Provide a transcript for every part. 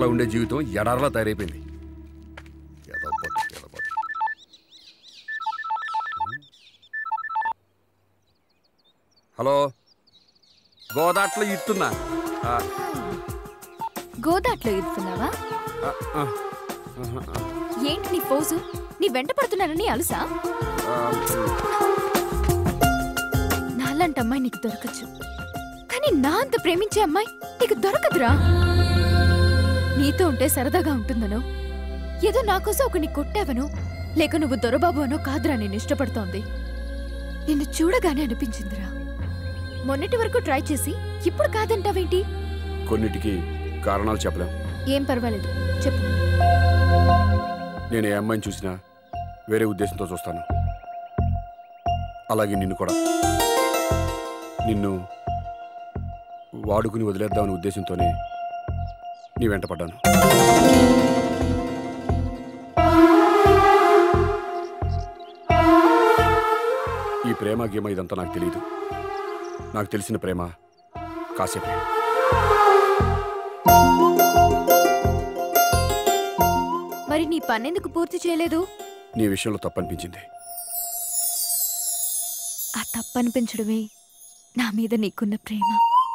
ఉండే జీవితం ఎడారలా తయారైపోయింది ఏదో బతుకు, ఏదో బతుకు. హలో గోదాట్లో ఇస్తున్నా ఆ, గోదాట్లో ఇస్తున్నావా ఆ, ఆ, ఆహా, ఆ, ఏంటి నీ ఫోజు నీ వెంట పడుతున్నానని అలుసా ఆ, నాలాంటి అమ్మాయి నీకు దొరకచ్చు కానీ నా అంత ప్రేమించే అమ్మాయి నీకు దొరకదురా నీతో ఉంటే సరదాగా ఉంటుందనో ఏదో నా కోసం ఒకని కొట్టావనో లేక నువ్వు దొరబాబు అనో కాదురా నేను ఇష్టపడుతోంది నిన్ను చూడగానే అనిపించిందిరా మొన్నటి వరకు ట్రై చేసి ఇప్పుడు కాదంటావేంటి కొన్నిటికి కారణాలు చెప్పలేం ఏం పర్వాలేదు చెప్పు నేను ఏ అమ్మాయిని చూసినా వేరే ఉద్దేశంతో చూస్తాను అలాగే నిన్ను కూడా నిన్ను వాడుకుని వదిలేద్దామనే ఉద్దేశంతోనే నీ వెంట పడ్డాను ఈ ప్రేమ గేమ ఇదంతా నాకు తెలియదు నాకు తెలిసిన ప్రేమ కాసేపే మరి నీ పనెందుకు పూర్తి చేయలేదు నీ విషయంలో తప్పనిపించింది ఆ తప్పనిపించడమే నా మీద నీకున్న ప్రేమ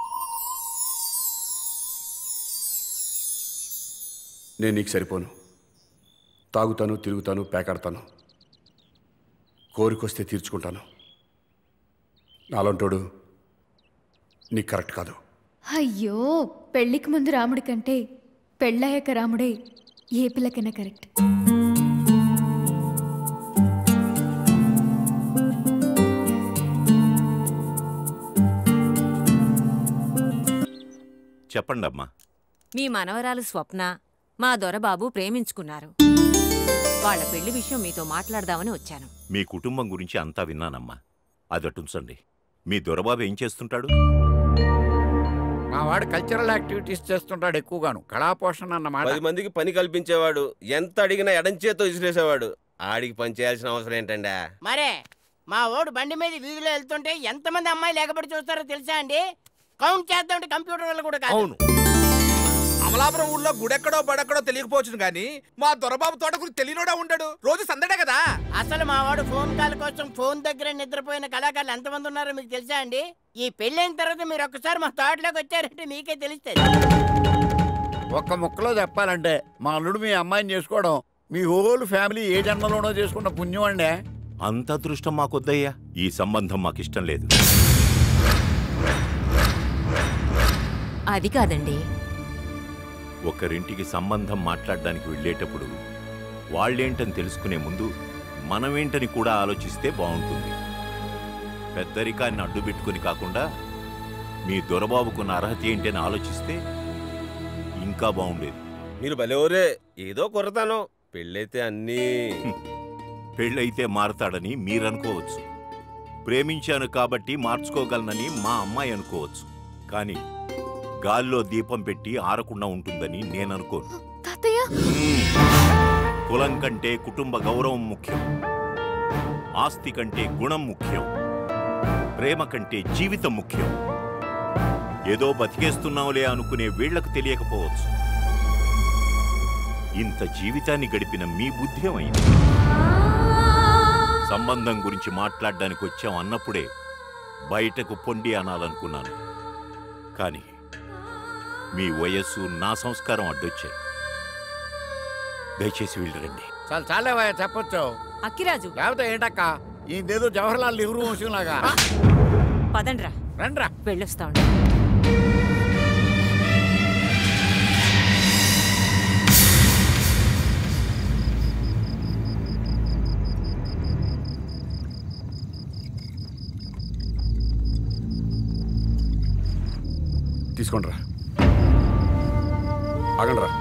నేను నీకు సరిపోను తాగుతాను తిరుగుతాను పేకాడతాను కోరికొస్తే తీర్చుకుంటాను నాలంటోడు నీకు కరెక్ట్ కాదు అయ్యో పెళ్లికి ముందు రాముడి కంటే పెళ్ళయ్యాక రాముడే ఏ పిల్లకైనా కరెక్ట్ చెప్పండమ్మా మీ మనవరాలు స్వప్న మా దొరబాబు ప్రేమించుకున్నారు వాళ్ళ పెళ్లి విషయం మీతో మాట్లాడదామని వచ్చాను మీ కుటుంబం గురించి అంతా విన్నానమ్మా అదటుంచండి మీ దొరబాబు ఏం చేస్తుంటాడు మా వాడు కల్చరల్ యాక్టివిటీస్ చేస్తుంటాడు ఎక్కువగాను కళాపోషణ అన్నమాట పది మందికి పని కల్పించేవాడు ఎంత అడిగినా ఎడంచేతో విసిరేసేవాడు ఆడికి పని చేయాల్సిన అవసరం ఏంటండా మరే మా ఓడు బండి మీద వీధిలో వెళ్తుంటే ఎంతమంది అమ్మాయిలు ఎగబడి చూస్తారో తెలుసా అండి కౌంట్ చేద్దామంటే కంప్యూటర్ వల్ల కూడా కాదు అవును అమలాపురం ఊళ్ళో గుడెక్కడో బడెక్కడో తెలియకపోవచ్చును గాని మా దొరబాబు తోట గురించి తెలియనోడా ఉండడు రోజు సందడే కదా అసలు మా వాడు ఫోన్ కాల్ కోసం ఫోన్ దగ్గర నిద్రపోయిన కళాకారులు ఎంతమంది ఉన్నారో మీకు తెలుసా అండి ఈ పెళ్ళైన తర్వాత మీరు ఒక్కసారి మా తోటలోకి వచ్చారంటే మీకే తెలుస్తుంది ఒక్క ముక్కలో చెప్పాలంటే మా అల్లుడు మీ అమ్మాయిని చేసుకోవడం మీ హోల్ ఫ్యామిలీ ఏ జన్మలోనో చేసుకున్న పుణ్యం అండి అంత అదృష్టం మాకొద్దయ్యా ఈ సంబంధం మాకిష్టం లేదు అది కాదండి ఒకరింటికి సంబంధం మాట్లాడడానికి వెళ్ళేటప్పుడు వాళ్ళేంటని తెలుసుకునే ముందు మనమేంటని కూడా ఆలోచిస్తే బాగుంటుంది పెద్దరికాన్ని అడ్డుపెట్టుకుని కాకుండా మీ దొరబాబుకున్న అర్హత ఏంటని ఆలోచిస్తే ఇంకా బాగుండేది మీరు భలేవరే ఏదో కొరతాను పెళ్ళైతే అన్నీ పెళ్ళైతే మారతాడని మీరనుకోవచ్చు ప్రేమించాను కాబట్టి మార్చుకోగలనని మా అమ్మాయి అనుకోవచ్చు కానీ గాల్లో దీపం పెట్టి ఆరకుండా ఉంటుందని నేననుకోను తాతయ్య మ్మ్. కులం కంటే కుటుంబ గౌరవం ముఖ్యం ఆస్తి కంటే గుణం ముఖ్యం ప్రేమ కంటే జీవితం ముఖ్యం ఏదో బతికేస్తున్నాంలే అనుకునే వీళ్లకు తెలియకపోవచ్చు ఇంత జీవితాన్ని గడిపిన మీ బుద్ధ్యమైంది సంబంధం గురించి మాట్లాడడానికి వచ్చాం అన్నప్పుడే బయటకు పొండి అనాలనుకున్నాను కానీ మీ వయస్సు నా సంస్కారం అడ్డొచ్చాయి దయచేసి వెళ్ళరండి చాలా చాలేవా చెప్పొచ్చు అక్కిరాజు లేకపోతే ఏంటక్క ఇదేదో జవహర్లాల్ నెహ్రూ వంశం లాగా పదండ్రా రండ్రా వెళ్ళొస్తా ఉండు తీసుకోండి రా ఆగండి రా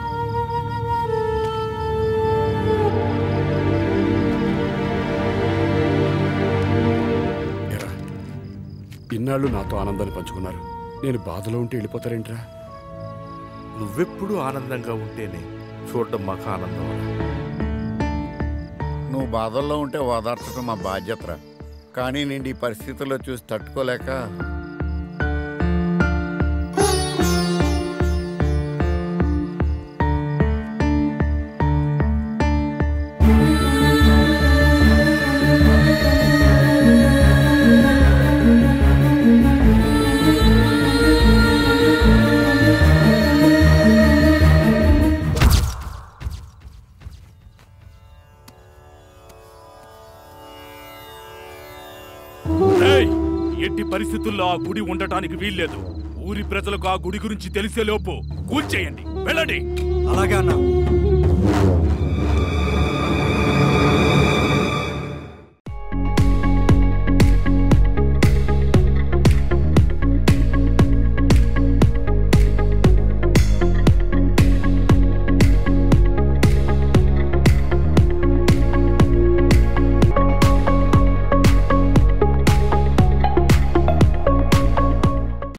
ఏరా, ఇన్నాళ్ళు నాతో ఆనందాన్ని పంచుకున్నారు నేను బాధలో ఉంటే వెళ్ళిపోతారేంట్రా నువ్వెప్పుడు ఆనందంగా ఉంటేనే చూడడం మాకు ఆనందం నువ్వు బాధల్లో ఉంటే ఓదార్చడం మా బాధ్యతరా కానీ నేను ఈ పరిస్థితుల్లో చూసి తట్టుకోలేక ఎట్టి పరిస్థితుల్లో ఆ గుడి ఉండటానికి వీల్లేదు ఊరి ప్రజలకు ఆ గుడి గురించి తెలిసేలోపు కూల్చేయండి వెళ్ళండి అలాగే అన్నా